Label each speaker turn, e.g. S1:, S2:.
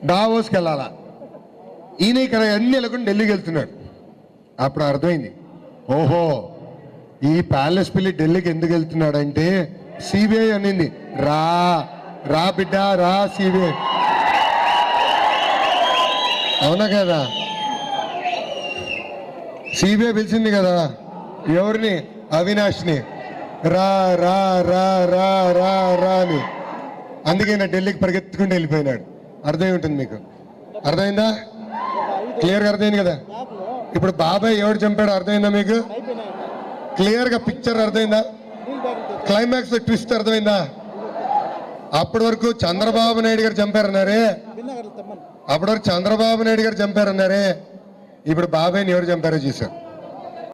S1: డావోస్కి వెళ్ళాలా ఈయన ఇక్కడ అన్ని వెళ్ళకుండా ఢిల్లీకి వెళ్తున్నాడు అప్పుడు అర్థమైంది ఓహో ఈ ప్యాలెస్ పిల్లి ఢిల్లీకి ఎందుకు వెళ్తున్నాడంటే సిబిఐ అనింది రా రా బిడ్డ రా సిబిఐ అవునా కదా సిబిఐ పిలిచింది కదా ఎవరిని అవినాష్ని రా రా రా రా రా రా అని అందుకే నా ఢిల్లీకి పరిగెత్తుకుంటూ వెళ్ళిపోయినాడు అర్థమై ఉంటుంది మీకు అర్థమైందా క్లియర్గా అర్థమైంది కదా ఇప్పుడు బాబాయ్ ఎవడు చంపాడో అర్థమైందా మీకు క్లియర్గా పిక్చర్ అర్థమైందా క్లైమాక్స్ ట్విస్ట్ అర్థమైందా అప్పటి వరకు చంద్రబాబు నాయుడు గారు చంపారన్నారే అప్పటి వరకు చంద్రబాబు నాయుడు గారు చంపారన్నారే ఇప్పుడు బాబాయ్ని ఎవరు చంపారో చూశారు